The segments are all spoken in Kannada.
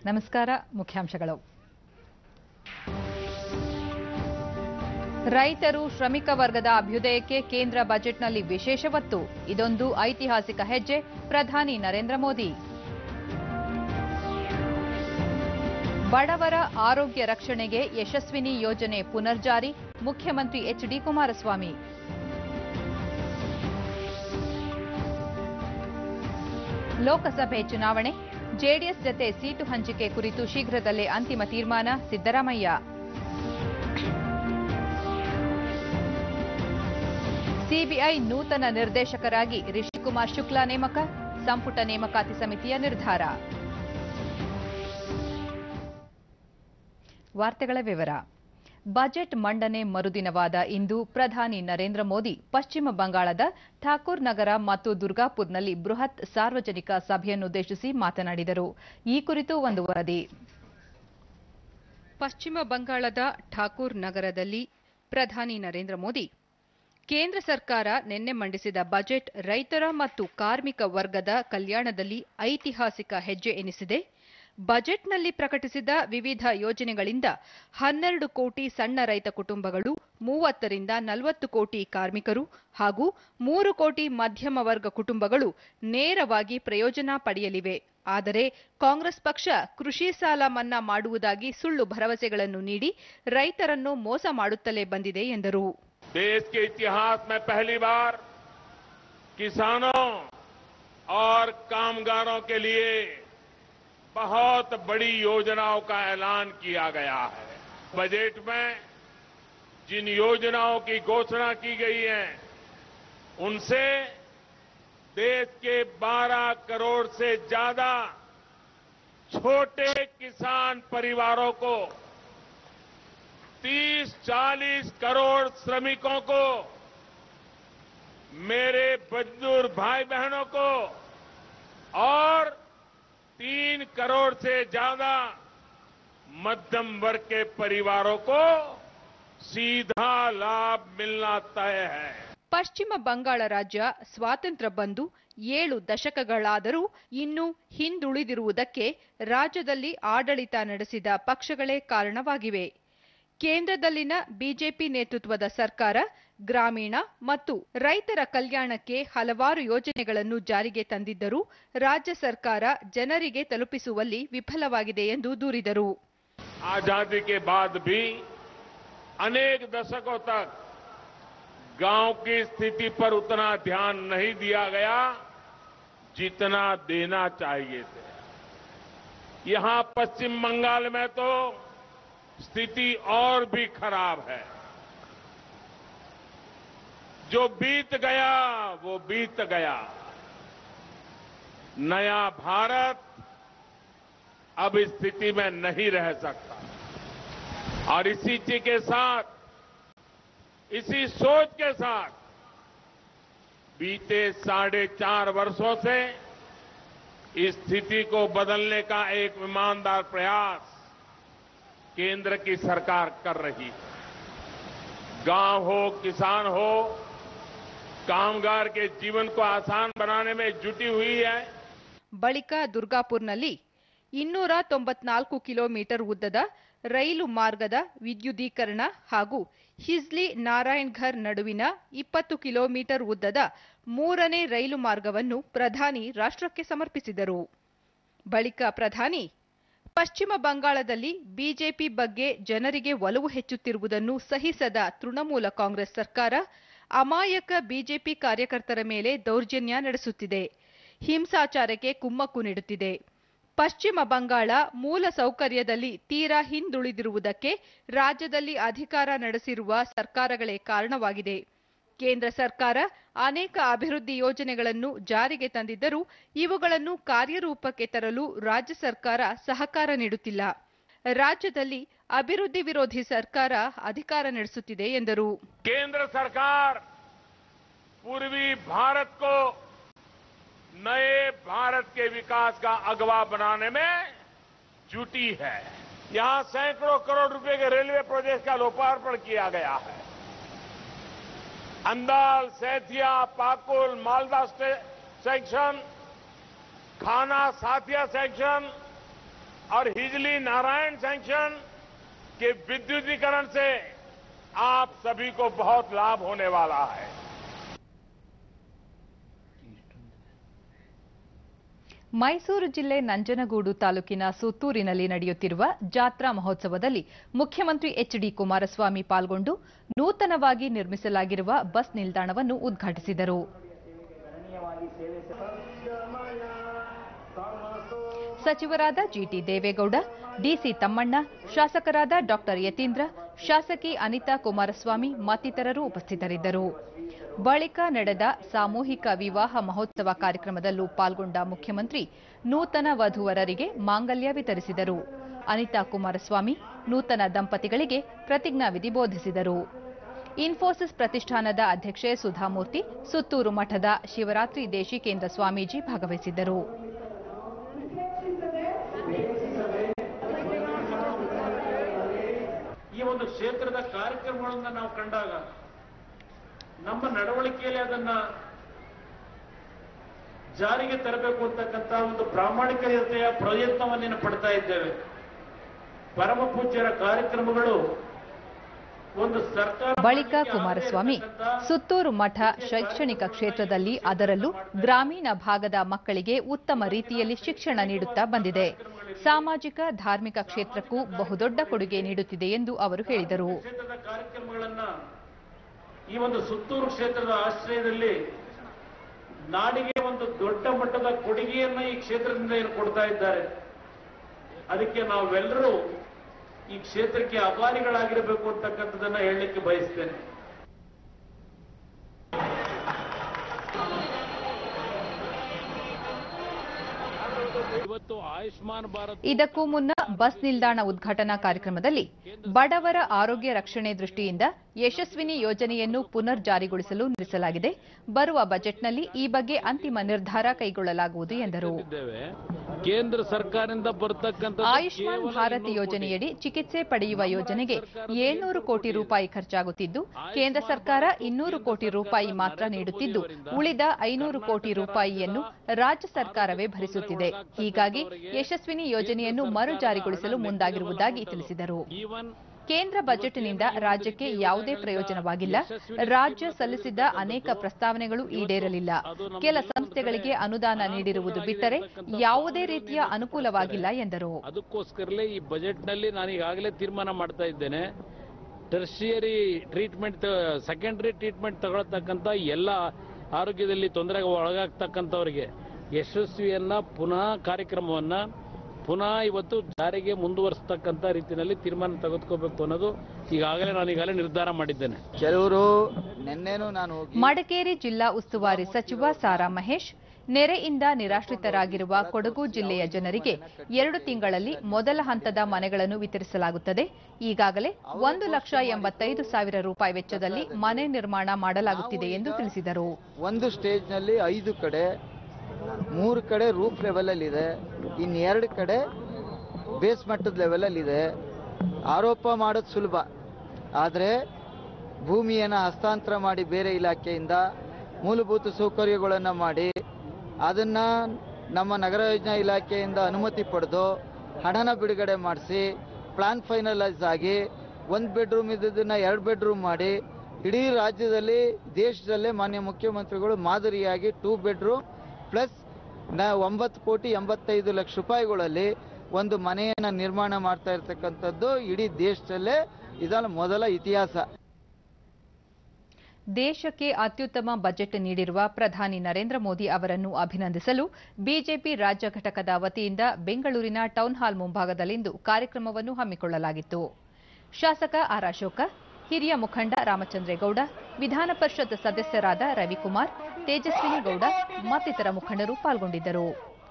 ನಮಸ್ಕಾರ ಮುಖ್ಯಾಂಶಗಳು ರೈತರು ಶ್ರಮಿಕ ವರ್ಗದ ಅಭ್ಯುದಯಕ್ಕೆ ಕೇಂದ್ರ ಬಜೆಟ್ನಲ್ಲಿ ವಿಶೇಷ ಒತ್ತು ಇದೊಂದು ಐತಿಹಾಸಿಕ ಹೆಜ್ಜೆ ಪ್ರಧಾನಿ ನರೇಂದ್ರ ಮೋದಿ ಬಡವರ ಆರೋಗ್ಯ ರಕ್ಷಣೆಗೆ ಯಶಸ್ವಿನಿ ಯೋಜನೆ ಪುನರ್ಜಾರಿ ಮುಖ್ಯಮಂತ್ರಿ ಎಚ್ಡಿ ಕುಮಾರಸ್ವಾಮಿ ಲೋಕಸಭೆ ಚುನಾವಣೆ ಜೆಡಿಎಸ್ ಜತೆ ಸೀಟು ಹಂಚಿಕೆ ಕುರಿತು ಶೀಘ್ರದಲ್ಲೇ ಅಂತಿಮ ತೀರ್ಮಾನ ಸಿದ್ದರಾಮಯ್ಯ ಸಿಬಿಐ ನೂತನ ನಿರ್ದೇಶಕರಾಗಿ ರಿಷಿಕುಮಾರ್ ಶುಕ್ಲಾ ನೇಮಕ ಸಂಪುಟ ನೇಮಕಾತಿ ಸಮಿತಿಯ ನಿರ್ಧಾರ ವಾರ್ತೆಗಳ ವಿವರ ಬಜೆಟ್ ಮಂಡನೆ ಮರುದಿನವಾದ ಇಂದು ಪ್ರಧಾನಿ ನರೇಂದ್ರ ಮೋದಿ ಪಶ್ಚಿಮ ಬಂಗಾಳದ ಠಾಕೂರ್ ನಗರ ಮತ್ತು ದುರ್ಗಾಪುರ್ನಲ್ಲಿ ಬೃಹತ್ ಸಾರ್ವಜನಿಕ ಸಭೆಯನ್ನುದ್ದೇಶಿಸಿ ಮಾತನಾಡಿದರು ಈ ಕುರಿತು ಒಂದು ವರದಿ ಪಶ್ಚಿಮ ಬಂಗಾಳದ ಠಾಕೂರ್ ನಗರದಲ್ಲಿ ಪ್ರಧಾನಿ ನರೇಂದ್ರ ಮೋದಿ ಕೇಂದ್ರ ಸರ್ಕಾರ ನಿನ್ನೆ ಮಂಡಿಸಿದ ಬಜೆಟ್ ರೈತರ ಮತ್ತು ಕಾರ್ಮಿಕ ವರ್ಗದ ಕಲ್ಯಾಣದಲ್ಲಿ ಐತಿಹಾಸಿಕ ಹೆಜ್ಜೆ ಎನಿಸಿದೆ ಬಜೆಟ್ನಲ್ಲಿ ಪ್ರಕಟಿಸಿದ ವಿವಿಧ ಯೋಜನೆಗಳಿಂದ ಹನ್ನೆರಡು ಕೋಟಿ ಸಣ್ಣ ರೈತ ಕುಟುಂಬಗಳು ಮೂವತ್ತರಿಂದ ನಲವತ್ತು ಕೋಟಿ ಕಾರ್ಮಿಕರು ಹಾಗೂ ಮೂರು ಕೋಟಿ ಮಧ್ಯಮ ವರ್ಗ ಕುಟುಂಬಗಳು ನೇರವಾಗಿ ಪ್ರಯೋಜನ ಪಡೆಯಲಿವೆ ಆದರೆ ಕಾಂಗ್ರೆಸ್ ಪಕ್ಷ ಕೃಷಿ ಸಾಲ ಮನ್ನಾ ಮಾಡುವುದಾಗಿ ಸುಳ್ಳು ಭರವಸೆಗಳನ್ನು ನೀಡಿ ರೈತರನ್ನು ಮೋಸ ಮಾಡುತ್ತಲೇ ಬಂದಿದೆ ಎಂದರು देश के इतिहास में पहली बार किसानों और कामगारों के लिए बहुत बड़ी योजनाओं का ऐलान किया गया है बजट में जिन योजनाओं की घोषणा की गई है उनसे देश के 12 करोड़ से ज्यादा छोटे किसान परिवारों को 30-40 करोड़ श्रमिकों को मेरे मजदूर भाई बहनों को और तीन करोड़ से ज्यादा मध्यम वर्ग के परिवारों को सीधा लाभ मिलना तय है ಪಶ್ಚಿಮ ಬಂಗಾಳ ರಾಜ್ಯ ಸ್ವಾತಂತ್ರ್ಯ ಬಂದು ಏಳು ದಶಕಗಳಾದರೂ ಇನ್ನೂ ಹಿಂದುಳಿದಿರುವುದಕ್ಕೆ ರಾಜ್ಯದಲ್ಲಿ ಆಡಳಿತ ನಡೆಸಿದ ಪಕ್ಷಗಳೇ ಕಾರಣವಾಗಿವೆ ಕೇಂದ್ರದಲ್ಲಿನ ಬಿಜೆಪಿ ನೇತೃತ್ವದ ಸರ್ಕಾರ ಗ್ರಾಮೀಣ ಮತ್ತು ರೈತರ ಕಲ್ಯಾಣಕ್ಕೆ ಹಲವಾರು ಯೋಜನೆಗಳನ್ನು ಜಾರಿಗೆ ತಂದಿದ್ದರೂ ರಾಜ್ಯ ಸರ್ಕಾರ ಜನರಿಗೆ ತಲುಪಿಸುವಲ್ಲಿ ವಿಫಲವಾಗಿದೆ ಎಂದು ದೂರಿದರು आजादी के बाद भी अनेक दशकों तक गांव की स्थिति पर उतना ध्यान नहीं दिया गया जितना देना चाहिए थे यहां पश्चिम बंगाल में तो स्थिति और भी खराब है जो बीत गया वो बीत गया नया भारत अब इस स्थिति में नहीं रह सकता और इसी चीज के साथ इसी सोच के साथ बीते साढ़े चार वर्षों से इस स्थिति को बदलने का एक ईमानदार प्रयास केंद्र की सरकार कर रही है गांव हो किसान हो कामगार के जीवन को आसान बनाने में जुटी हुई है ಬಳಿಕ ದುರ್ಗಾಪುರ್ನಲ್ಲಿ ಇನ್ನೂರ ತೊಂಬತ್ನಾಲ್ಕು ಕಿಲೋಮೀಟರ್ ಉದ್ದದ ರೈಲು ಮಾರ್ಗದ ವಿದ್ಯುದೀಕರಣ ಹಾಗೂ ಹಿಜ್ಲಿ ನಾರಾಯಣ್ಘರ್ ನಡುವಿನ ಇಪ್ಪತ್ತು ಕಿಲೋಮೀಟರ್ ಉದ್ದದ ಮೂರನೇ ರೈಲು ಮಾರ್ಗವನ್ನು ಪ್ರಧಾನಿ ರಾಷ್ಟ್ರಕ್ಕೆ ಸಮರ್ಪಿಸಿದರು ಬಳಿಕ ಪ್ರಧಾನಿ ಪಶ್ಚಿಮ ಬಂಗಾಳದಲ್ಲಿ ಬಿಜೆಪಿ ಬಗ್ಗೆ ಜನರಿಗೆ ಒಲವು ಹೆಚ್ಚುತ್ತಿರುವುದನ್ನು ಸಹಿಸದ ತೃಣಮೂಲ ಕಾಂಗ್ರೆಸ್ ಸರ್ಕಾರ ಅಮಾಯಕ ಬಿಜೆಪಿ ಕಾರ್ಯಕರ್ತರ ಮೇಲೆ ದೌರ್ಜನ್ಯ ನಡೆಸುತ್ತಿದೆ ಹಿಂಸಾಚಾರಕ್ಕೆ ಕುಮ್ಮಕ್ಕು ನೀಡುತ್ತಿದೆ ಪಶ್ಚಿಮ ಬಂಗಾಳ ಮೂಲ ಸೌಕರ್ಯದಲ್ಲಿ ತೀರಾ ಹಿಂದುಳಿದಿರುವುದಕ್ಕೆ ರಾಜ್ಯದಲ್ಲಿ ಅಧಿಕಾರ ನಡೆಸಿರುವ ಸರ್ಕಾರಗಳೇ ಕಾರಣವಾಗಿದೆ ಕೇಂದ್ರ ಸರ್ಕಾರ ಅನೇಕ ಅಭಿವೃದ್ಧಿ ಯೋಜನೆಗಳನ್ನು ಜಾರಿಗೆ ತಂದಿದ್ದರೂ ಇವುಗಳನ್ನು ಕಾರ್ಯರೂಪಕ್ಕೆ ತರಲು ರಾಜ್ಯ ಸರ್ಕಾರ ಸಹಕಾರ ನೀಡುತ್ತಿಲ್ಲ ರಾಜ್ಯದಲ್ಲಿ ಅಭಿವೃದ್ಧಿ ವಿರೋಧಿ ಸರ್ಕಾರ ಅಧಿಕಾರ ನಡೆಸುತ್ತಿದೆ ಎಂದರು केंद्र सरकार पूर्वी भारत को नए भारत के विकास का अगवा बनाने में जुटी है यहां सैकड़ों करोड़ रुपए के रेलवे प्रोजेक्ट का लोकार्पण किया गया है अंदाल सैथिया पाकुल मालदा स्टे- सेक्शन खाना साथिया सेक्शन और हिजली नारायण सैंक्शन के विद्युतीकरण से आप सभी को बहुत लाभ होने वाला है ಮೈಸೂರು ಜಿಲ್ಲೆ ನಂಜನಗೂಡು ತಾಲೂಕಿನ ಸುತ್ತೂರಿನಲ್ಲಿ ನಡೆಯುತ್ತಿರುವ ಜಾತ್ರಾ ಮಹೋತ್ಸವದಲ್ಲಿ ಮುಖ್ಯಮಂತ್ರಿ ಎಚ್ ಡಿ ಕುಮಾರಸ್ವಾಮಿ ಪಾಲ್ಗೊಂಡು ನೂತನವಾಗಿ ನಿರ್ಮಿಸಲಾಗಿರುವ ಬಸ್ ನಿಲ್ದಾಣವನ್ನು ಉದ್ಘಾಟಿಸಿದರು ಸಚಿವರಾದ ಜಿಟಿ ದೇವೇಗೌಡ ಡಿಸಿ ತಮ್ಮಣ್ಣ ಶಾಸಕರಾದ ಡಾಕ್ಟರ್ ಯತೀಂದ್ರ ಶಾಸಕಿ ಅನಿತಾ ಕುಮಾರಸ್ವಾಮಿ ಮತ್ತಿತರರು ಉಪಸ್ಥಿತರಿದ್ದರು ಬಳಿಕ ನಡೆದ ಸಾಮೂಹಿಕ ವಿವಾಹ ಮಹೋತ್ಸವ ಕಾರ್ಯಕ್ರಮದಲ್ಲೂ ಪಾಲ್ಗೊಂಡ ಮುಖ್ಯಮಂತ್ರಿ ನೂತನ ವಧುವರರಿಗೆ ಮಾಂಗಲ್ಯ ವಿತರಿಸಿದರು ಅನಿತಾ ಕುಮಾರಸ್ವಾಮಿ ನೂತನ ದಂಪತಿಗಳಿಗೆ ಪ್ರತಿಜ್ಞಾವಿಧಿ ಬೋಧಿಸಿದರು ಇನ್ಫೋಸಿಸ್ ಪ್ರತಿಷ್ಠಾನದ ಅಧ್ಯಕ್ಷೆ ಸುಧಾಮೂರ್ತಿ ಸುತ್ತೂರು ಮಠದ ಶಿವರಾತ್ರಿ ದೇಶಿಕೇಂದ್ರ ಸ್ವಾಮೀಜಿ ಭಾಗವಹಿಸಿದ್ದರು ಈ ಒಂದು ಕ್ಷೇತ್ರದ ಕಾರ್ಯಕ್ರಮಗಳನ್ನ ನಾವು ಕಂಡಾಗ ನಮ್ಮ ನಡವಳಿಕೆಯಲ್ಲಿ ಅದನ್ನ ಜಾರಿಗೆ ತರಬೇಕು ಅಂತಕ್ಕಂಥ ಒಂದು ಪ್ರಾಮಾಣಿಕತೆಯ ಪ್ರಯತ್ನವನ್ನೇನು ಪಡ್ತಾ ಇದ್ದೇವೆ ಪರಮ ಪೂಜ್ಯರ ಕಾರ್ಯಕ್ರಮಗಳು ಒಂದು ಸರ್ಕಾರ ಬಳಿಕ ಕುಮಾರಸ್ವಾಮಿ ಸುತ್ತೂರು ಮಠ ಶೈಕ್ಷಣಿಕ ಕ್ಷೇತ್ರದಲ್ಲಿ ಅದರಲ್ಲೂ ಗ್ರಾಮೀಣ ಭಾಗದ ಮಕ್ಕಳಿಗೆ ಉತ್ತಮ ರೀತಿಯಲ್ಲಿ ಶಿಕ್ಷಣ ನೀಡುತ್ತಾ ಬಂದಿದೆ ಸಾಮಾಜಿಕ ಧಾರ್ಮಿಕ ಕ್ಷೇತ್ರಕ್ಕೂ ಬಹುದೊಡ್ಡ ಕೊಡುಗೆ ನೀಡುತ್ತಿದೆ ಎಂದು ಅವರು ಹೇಳಿದರು ಕ್ಷೇತ್ರದ ಕಾರ್ಯಕ್ರಮಗಳನ್ನ ಈ ಒಂದು ಸುತ್ತೂರು ಕ್ಷೇತ್ರದ ಆಶ್ರಯದಲ್ಲಿ ನಾಡಿಗೆ ಒಂದು ದೊಡ್ಡ ಮಟ್ಟದ ಕೊಡುಗೆಯನ್ನ ಈ ಕ್ಷೇತ್ರದಿಂದ ಏನು ಕೊಡ್ತಾ ಇದ್ದಾರೆ ಅದಕ್ಕೆ ನಾವೆಲ್ಲರೂ ಈ ಕ್ಷೇತ್ರಕ್ಕೆ ಅಭಾರಿಗಳಾಗಿರಬೇಕು ಅಂತಕ್ಕಂಥದ್ದನ್ನ ಹೇಳಲಿಕ್ಕೆ ಬಯಸ್ತೇನೆ ಇವತ್ತು ಆಯುಷ್ಮಾನ್ ಭಾರತ್ ಇದಕ್ಕೂ ಮುನ್ನ ಬಸ್ ನಿಲ್ದಾಣ ಉದ್ಘಾಟನಾ ಕಾರ್ಯಕ್ರಮದಲ್ಲಿ ಬಡವರ ಆರೋಗ್ಯ ರಕ್ಷಣೆ ದೃಷ್ಟಿಯಿಂದ ಯಶಸ್ವಿನಿ ಯೋಜನೆಯನ್ನು ಪುನರ್ ಜಾರಿಗೊಳಿಸಲು ನಿರ್ಧರಿಸಲಾಗಿದೆ ಬರುವ ಬಜೆಟ್ನಲ್ಲಿ ಈ ಬಗ್ಗೆ ಅಂತಿಮ ನಿರ್ಧಾರ ಕೈಗೊಳ್ಳಲಾಗುವುದು ಎಂದರು ಇದ್ದೇವೆ ಕೇಂದ್ರ ಸರ್ಕಾರದಿಂದ ಬರ್ತಕ್ಕಂಥ ಆಯುಷ್ಮಾನ್ ಭಾರತ್ ಯೋಜನೆಯಡಿ ಚಿಕಿತ್ಸೆ ಪಡೆಯುವ ಯೋಜನೆಗೆ ಏಳ್ನೂರು ಕೋಟಿ ರೂಪಾಯಿ ಖರ್ಚಾಗುತ್ತಿದ್ದು ಕೇಂದ್ರ ಸರ್ಕಾರ ಇನ್ನೂರು ಕೋಟಿ ರೂಪಾಯಿ ಮಾತ್ರ ನೀಡುತ್ತಿದ್ದು ಉಳಿದ ಐನೂರು ಕೋಟಿ ರೂಪಾಯಿಯನ್ನು ರಾಜ್ಯ ಸರ್ಕಾರವೇ ಭರಿಸುತ್ತಿದೆ ಹೀಗಾಗಿ ಯಶಸ್ವಿನಿ ಯೋಜನೆಯನ್ನು ಮರು ಜಾರಿಗೊಳಿಸಲು ಮುಂದಾಗಿರುವುದಾಗಿ ತಿಳಿಸಿದರು ಈವನ್ ಕೇಂದ್ರ ಬಜೆಟ್ನಿಂದ ರಾಜ್ಯಕ್ಕೆ ಯಾವುದೇ ಪ್ರಯೋಜನವಾಗಿಲ್ಲ ರಾಜ್ಯ ಸಲ್ಲಿಸಿದ್ದ ಅನೇಕ ಪ್ರಸ್ತಾವನೆಗಳು ಈಡೇರಲಿಲ್ಲ ಕೆಲ ಸಂಸ್ಥೆಗಳಿಗೆ ಅನುದಾನ ನೀಡಿರುವುದು ಬಿಟ್ಟರೆ ಯಾವುದೇ ರೀತಿಯ ಅನುಕೂಲವಾಗಿಲ್ಲ ಎಂದರು ಅದಕ್ಕೋಸ್ಕರಲೇ ಈ ಬಜೆಟ್ನಲ್ಲಿ ನಾನು ಈಗಾಗಲೇ ತೀರ್ಮಾನ ಮಾಡ್ತಾ ಇದ್ದೇನೆ ಟರ್ಷಿಯರಿ ಟ್ರೀಟ್ಮೆಂಟ್ ಸೆಕೆಂಡರಿ ಟ್ರೀಟ್ಮೆಂಟ್ ತಗೊಳ್ತಕ್ಕಂಥ ಎಲ್ಲ ಆರೋಗ್ಯದಲ್ಲಿ ತೊಂದರೆಗೆ ಒಳಗಾಗ್ತಕ್ಕಂಥವ್ರಿಗೆ ಯಶಸ್ವಿಯನ್ನ ಪುನಃ ಕಾರ್ಯಕ್ರಮವನ್ನ ಪುನಃ ಇವತ್ತು ಜಾರಿಗೆ ಮುಂದುವರಿಸ್ತಕ್ಕಂಥ ರೀತಿಯಲ್ಲಿ ತೀರ್ಮಾನ ತೆಗೆದುಕೋಬೇಕು ಅನ್ನೋದು ಈಗಾಗಲೇ ನಾನು ಈಗಾಗಲೇ ನಿರ್ಧಾರ ಮಾಡಿದ್ದೇನೆ ಕೆಲವರು ನಿನ್ನೆನೂ ನಾನು ಹೋಗಿ ಮಡಿಕೇರಿ ಜಿಲ್ಲಾ ಉಸ್ತುವಾರಿ ಸಚಿವ ಸಾರಾ ಮಹೇಶ್ ನೆರೆಯಿಂದ ನಿರಾಶ್ರಿತರಾಗಿರುವ ಕೊಡಗು ಜಿಲ್ಲೆಯ ಜನರಿಗೆ ಎರಡು ತಿಂಗಳಲ್ಲಿ ಮೊದಲ ಹಂತದ ಮನೆಗಳನ್ನು ವಿತರಿಸಲಾಗುತ್ತದೆ ಈಗಾಗಲೇ ಒಂದು ಲಕ್ಷ ಎಂಬತ್ತೈದು ಸಾವಿರ ರೂಪಾಯಿ ವೆಚ್ಚದಲ್ಲಿ ಮನೆ ನಿರ್ಮಾಣ ಮಾಡಲಾಗುತ್ತಿದೆ ಎಂದು ತಿಳಿಸಿದರು ಒಂದು ಸ್ಟೇಜ್ನಲ್ಲಿ ಐದು ಕಡೆ ಮೂರು ಕಡೆ ರೂಫ್ ಲೆವೆಲಲ್ಲಿ ಇದೆ ಇನ್ನು ಎರಡು ಕಡೆ ಬೇಸ್ ಮಟ್ಟದ ಲೆವೆಲಲ್ಲಿ ಇದೆ ಆರೋಪ ಮಾಡೋದು ಸುಲಭ ಆದರೆ ಭೂಮಿಯನ್ನು ಹಸ್ತಾಂತರ ಮಾಡಿ ಬೇರೆ ಇಲಾಖೆಯಿಂದ ಮೂಲಭೂತ ಸೌಕರ್ಯಗಳನ್ನು ಮಾಡಿ ಅದನ್ನು ನಮ್ಮ ನಗರ ಯೋಜನಾ ಇಲಾಖೆಯಿಂದ ಅನುಮತಿ ಪಡೆದು ಹಣನ ಬಿಡುಗಡೆ ಮಾಡಿಸಿ ಪ್ಲಾನ್ ಫೈನಲೈಸ್ ಆಗಿ ಒಂದು ಬೆಡ್ರೂಮ್ ಇದ್ದದನ್ನ ಎರಡು ಬೆಡ್ರೂಮ್ ಮಾಡಿ ಇಡೀ ರಾಜ್ಯದಲ್ಲಿ ದೇಶದಲ್ಲೇ ಮಾನ್ಯ ಮುಖ್ಯಮಂತ್ರಿಗಳು ಮಾದರಿಯಾಗಿ ಟೂ ಬೆಡ್ರೂಮ್ ಪ್ಲಸ್ ನ ಒಂಬತ್ತು ಕೋಟಿ ಎಂಬತ್ತೈದು ಲಕ್ಷ ರೂಪಾಯಿಗಳಲ್ಲಿ ಒಂದು ಮನೆಯನ್ನು ನಿರ್ಮಾಣ ಮಾಡ್ತಾ ಇರ್ತಕ್ಕಂಥದ್ದು ಇಡೀ ದೇಶದಲ್ಲೇ ಇದರ ಮೊದಲ ಇತಿಹಾಸ ದೇಶಕ್ಕೆ ಅತ್ಯುತ್ತಮ ಬಜೆಟ್ ನೀಡಿರುವ ಪ್ರಧಾನಿ ನರೇಂದ್ರ ಮೋದಿ ಅವರನ್ನು ಅಭಿನಂದಿಸಲು ಬಿಜೆಪಿ ರಾಜ್ಯ ಘಟಕದ ವತಿಯಿಂದ ಬೆಂಗಳೂರಿನ ಟೌನ್ ಹಾಲ್ ಮುಂಭಾಗದಲ್ಲಿಂದು ಕಾರ್ಯಕ್ರಮವನ್ನು ಹಮ್ಮಿಕೊಳ್ಳಲಾಗಿತ್ತು ಶಾಸಕ ಆರ್ ಅಶೋಕ ಹಿರಿಯ ಮುಖಂಡ ರಾಮಚಂದ್ರೇಗೌಡ ವಿಧಾನ ಪರಿಷತ್ ಸದಸ್ಯರಾದ ರವಿಕುಮಾರ್ ತೇಜಸ್ವಿನಿ ಗೌಡ ಮತ್ತಿತರ ಮುಖಂಡರು ಪಾಲ್ಗೊಂಡಿದ್ದರು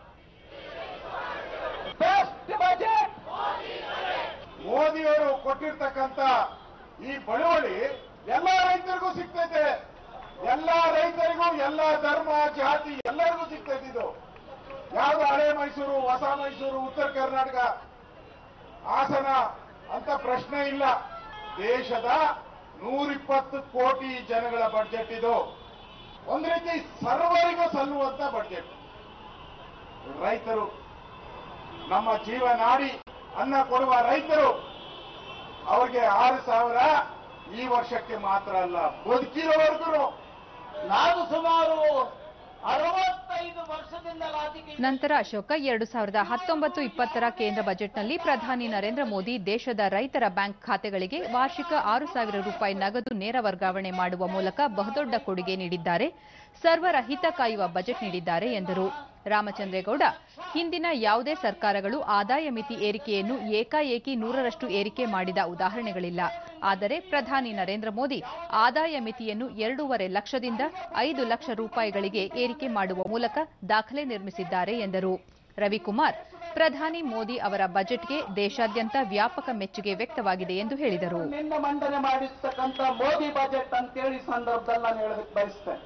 ಮೋದಿಯವರು ಕೊಟ್ಟಿರ್ತಕ್ಕಂತ ಈ ಬಳುವಳಿ ಎಲ್ಲ ರೈತರಿಗೂ ಸಿಗ್ತೈತೆ ಎಲ್ಲ ರೈತರಿಗೂ ಎಲ್ಲ ಧರ್ಮ ಜಾತಿ ಎಲ್ಲರಿಗೂ ಸಿಗ್ತೈತೆ ಇದು ಯಾವುದು ಹಳೆ ಮೈಸೂರು ಹೊಸ ಮೈಸೂರು ಉತ್ತರ ಕರ್ನಾಟಕ ಹಾಸನ ಅಂತ ಪ್ರಶ್ನೆ ಇಲ್ಲ ದೇಶದ ನೂರಿಪ್ಪತ್ತು ಕೋಟಿ ಜನಗಳ ಬಡ್ಜೆಟ್ ಇದು ಒಂದು ರೀತಿ ಸರ್ವರಿಗೂ ಸಲ್ಲುವಂತ ಬಡ್ಜೆಟ್ ರೈತರು ನಮ್ಮ ಜೀವನಾಡಿ ಅನ್ನ ಕೊಡುವ ರೈತರು ಅವ್ರಿಗೆ ಆರು ಸಾವಿರ ಈ ವರ್ಷಕ್ಕೆ ಮಾತ್ರ ಅಲ್ಲ ಬದುಕಿರೋವರೆಗೂ ನಾನು ಸುಮಾರು ಅರವತ್ತೈದು ವರ್ಷದಿಂದ ರಾಜಕೀಯ ನಂತರ ಅಶೋಕ ಎರಡು ಸಾವಿರದ ಹತ್ತೊಂಬತ್ತು ಇಪ್ಪತ್ತರ ಕೇಂದ್ರ ಬಜೆಟ್ನಲ್ಲಿ ಪ್ರಧಾನಿ ನರೇಂದ್ರ ಮೋದಿ ದೇಶದ ರೈತರ ಬ್ಯಾಂಕ್ ಖಾತೆಗಳಿಗೆ ವಾರ್ಷಿಕ ಆರು ಸಾವಿರ ರೂಪಾಯಿ ನಗದು ನೇರ ವರ್ಗಾವಣೆ ಮಾಡುವ ಮೂಲಕ ಬಹುದೊಡ್ಡ ಕೊಡುಗೆ ನೀಡಿದ್ದಾರೆ ಸರ್ವರ ಹಿತ ಕಾಯುವ ಬಜೆಟ್ ನೀಡಿದ್ದಾರೆ ಎಂದರು ರಾಮಚಂದ್ರೇಗೌಡ ಹಿಂದಿನ ಯಾವುದೇ ಸರ್ಕಾರಗಳು ಆದಾಯ ಮಿತಿ ಏರಿಕೆಯನ್ನು ಏಕಾಏಕಿ ನೂರರಷ್ಟು ಏರಿಕೆ ಮಾಡಿದ ಉದಾಹರಣೆಗಳಿಲ್ಲ ಆದರೆ ಪ್ರಧಾನಿ ನರೇಂದ್ರ ಮೋದಿ ಆದಾಯ ಮಿತಿಯನ್ನು ಎರಡೂವರೆ ಲಕ್ಷದಿಂದ ಐದು ಲಕ್ಷ ರೂಪಾಯಿಗಳಿಗೆ ಏರಿಕೆ ಮಾಡುವ ಮೂಲಕ ದಾಖಲೆ ನಿರ್ಮಿಸಿದ್ದಾರೆ ಎಂದರು ರವಿಕುಮಾರ್ ಪ್ರಧಾನಿ ಮೋದಿ ಅವರ ಬಜೆಟ್ಗೆ ದೇಶಾದ್ಯಂತ ವ್ಯಾಪಕ ಮೆಚ್ಚುಗೆ ವ್ಯಕ್ತವಾಗಿದೆ ಎಂದು ಹೇಳಿದರು ನಿನ್ನೆ ಮಂಡನೆ ಮಾಡಿರ್ತಕ್ಕಂಥ ಮೋದಿ ಬಜೆಟ್ ಅಂತೇಳಿ ಈ ಸಂದರ್ಭದಲ್ಲಿ ನಾನು ಹೇಳೋದಕ್ಕೆ ಬಯಸ್ತೇನೆ